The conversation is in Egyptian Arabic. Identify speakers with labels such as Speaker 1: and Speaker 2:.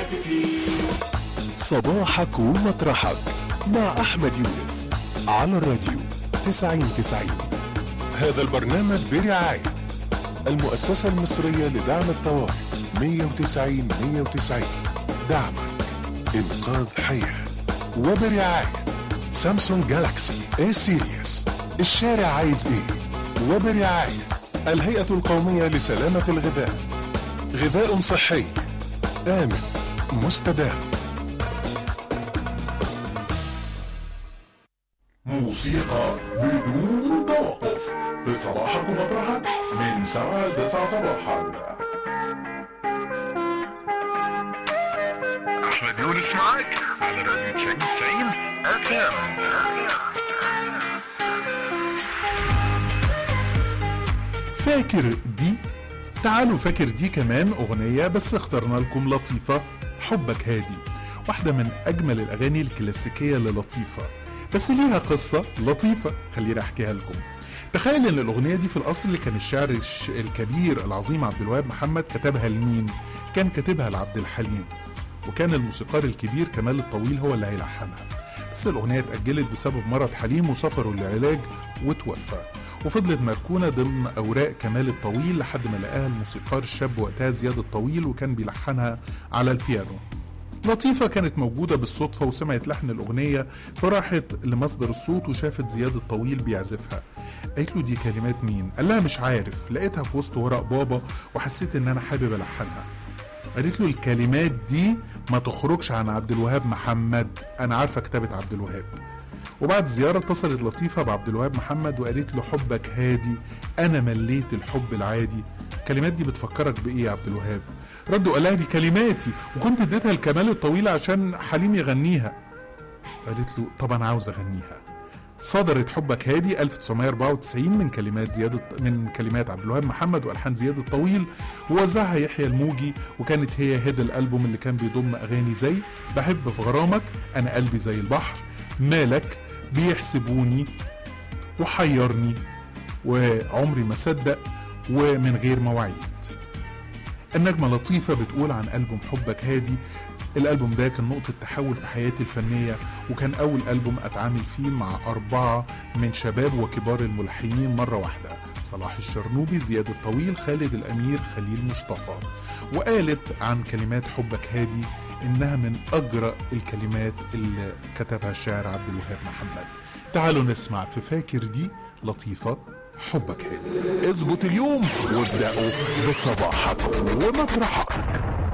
Speaker 1: المتنافسين
Speaker 2: صباحك ومطرحك مع أحمد يونس على الراديو 9090 هذا البرنامج برعاية المؤسسة المصرية لدعم الطوارئ 190 190 دعمك إنقاذ حياة وبرعاية سامسونج جالاكسي اي سيريس الشارع عايز ايه وبرعاية الهيئة القومية لسلامة الغذاء غذاء صحي آمن مستدام
Speaker 1: موسيقى بدون توقف في صباحك ومطرحك من 7 ل 9 صباحا
Speaker 3: احمد يونس معك على راديو 90 اف ام
Speaker 4: فاكر دي تعالوا فاكر دي كمان أغنية بس اخترنا لكم لطيفة حبك هادي واحدة من أجمل الأغاني الكلاسيكية للطيفة بس ليها قصة لطيفة خليني أحكيها لكم تخيل ان الاغنيه دي في الاصل اللي كان الشاعر الش- الكبير العظيم عبد الوهاب محمد كتبها لمين كان كاتبها لعبد الحليم وكان الموسيقار الكبير كمال الطويل هو اللي هيلحنها بس الأغنية اتأجلت بسبب مرض حليم وسفره للعلاج وتوفى وفضلت مركونة ضمن أوراق كمال الطويل لحد ما لقاها الموسيقار الشاب وقتها زياد الطويل وكان بيلحنها على البيانو لطيفة كانت موجودة بالصدفة وسمعت لحن الأغنية فراحت لمصدر الصوت وشافت زياد الطويل بيعزفها قالت له دي كلمات مين؟ قال لها مش عارف لقيتها في وسط ورق بابا وحسيت ان انا حابب الحنها قالت له الكلمات دي ما تخرجش عن عبد الوهاب محمد انا عارفه كتابه عبد الوهاب وبعد زيارة اتصلت لطيفة بعبد الوهاب محمد وقالت له حبك هادي أنا مليت الحب العادي الكلمات دي بتفكرك بإيه يا عبد الوهاب رد وقال لها دي كلماتي وكنت اديتها لكمال الطويل عشان حليم يغنيها قالت له طبعا عاوز أغنيها صدرت حبك هادي 1994 من كلمات زياد الط- من كلمات عبد الوهاب محمد والحان زياد الطويل ووزعها يحيى الموجي وكانت هي هيد الالبوم اللي كان بيضم اغاني زي بحب في غرامك انا قلبي زي البحر مالك بيحسبوني وحيرني وعمري ما صدق ومن غير مواعيد النجمة لطيفة بتقول عن ألبوم حبك هادي الألبوم ده كان نقطة تحول في حياتي الفنية وكان أول ألبوم أتعامل فيه مع أربعة من شباب وكبار الملحنين مرة واحدة صلاح الشرنوبي زياد الطويل خالد الأمير خليل مصطفى وقالت عن كلمات حبك هادي إنها من أجرأ الكلمات اللي كتبها الشاعر عبد الوهاب محمد تعالوا نسمع في فاكر دي لطيفة حبك هادي اظبط اليوم وابدأوا بصباحك ومطرحك